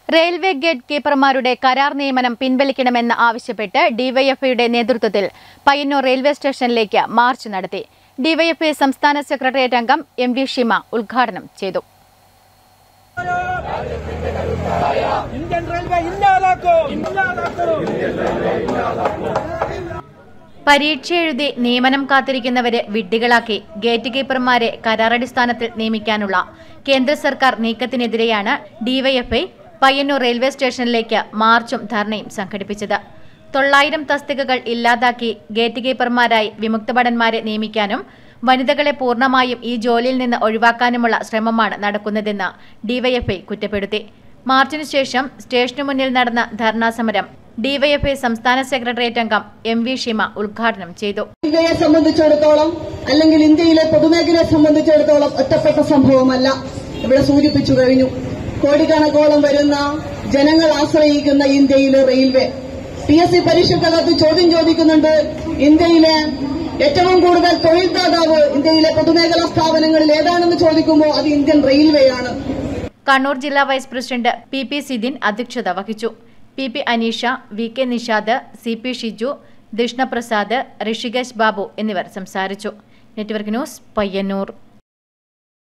railway gate കീപ്പർമാരുടെ കരാർ നിയമനം പിൻവലിക്കണമെന്ന് ആവശ്യപ്പെട്ട് ഡിവൈഎഫ്ഐയുടെ നേതൃത്വത്തിൽ പയ്യന്നൂർ റെയിൽവേ സ്റ്റേഷനിലേക്ക് മാർച്ച് നടത്തി ഡിവൈഎഫ്ഐ സംസ്ഥാന സെക്രട്ടേറിയറ്റ് അംഗം എം വി ഷിമ ഉദ്ഘാടനം ചെയ്തു ഇന്ത്യൻ റെയിൽവേ ഇല്ലാതാക്കൂ ഇല്ലാതാക്കൂ പരീക്ഷ എഴുതി നിയമനം കാത്തിരിക്കുന്നവരെ വിഡ്ഢികളാക്കി ഗേറ്റ് കീപ്പർമാരെ കരാറടിസ്ഥാനത്തിൽ നിയമിക്കാനുള്ള കേന്ദ്ര സർക്കാർ നീക്കത്തിനെതിരെയാണ് ഡിവൈഎഫ്ഐ പയ്യന്നൂർ റെയിൽവേ സ്റ്റേഷനിലേക്ക് മാർച്ചും ധർണയും സംഘടിപ്പിച്ചത് തൊള്ളായിരം തസ്തികകൾ ഇല്ലാതാക്കി ഗേറ്റ് കീപ്പർമാരായി വിമുക്തഭടന്മാരെ നിയമിക്കാനും വനിതകളെ പൂർണ്ണമായും ഈ ജോലിയിൽ നിന്ന് ഒഴിവാക്കാനുമുള്ള ശ്രമമാണ് നടക്കുന്നതെന്ന് ഡിവൈഎഫ്ഐ കുറ്റപ്പെടുത്തി മാർച്ചിനു ശേഷം സ്റ്റേഷനു മുന്നിൽ നടന്ന ധർണാ സമരം ഡിവൈഎഫ്ഐ സംസ്ഥാന സെക്രട്ടേറിയറ്റ് അംഗം എം വി ഷിമ ഉദ്ഘാടനം ചെയ്തു ഇന്ത്യയെ സംബന്ധിച്ചിടത്തോളം അല്ലെങ്കിൽ ഇന്ത്യയിലെ പൊതുമേഖലയെ സംബന്ധിച്ചിടത്തോളം ഒറ്റപ്പെട്ട സംഭവമല്ല ഇവിടെ സൂചിപ്പിച്ചു കഴിഞ്ഞു കോടിക്കണക്കോളം വരുന്ന ജനങ്ങൾ ആശ്രയിക്കുന്ന ഇന്ത്യയിലെ റെയിൽവേ പി എസ് സി പരീക്ഷക്കകത്ത് ചോദ്യം ചോദിക്കുന്നുണ്ട് ഇന്ത്യയിലെ ഏറ്റവും കൂടുതൽ തൊഴിൽ ദാതാവ് ഇന്ത്യയിലെ പൊതുമേഖലാ സ്ഥാപനങ്ങളിൽ ഏതാണെന്ന് ചോദിക്കുമ്പോൾ അത് ഇന്ത്യൻ റെയിൽവേയാണ് കണ്ണൂർ ജില്ലാ vice president P P Sidin അധ്യക്ഷത വഹിച്ചു P P Aneesha V K Nishad C P Shiju Drishnaprasad Rishikesh Babu എന്നിവർ സംസാരിച്ചു നെറ്റ്വർക്ക് ന്യൂസ് പയ്യന്നൂർ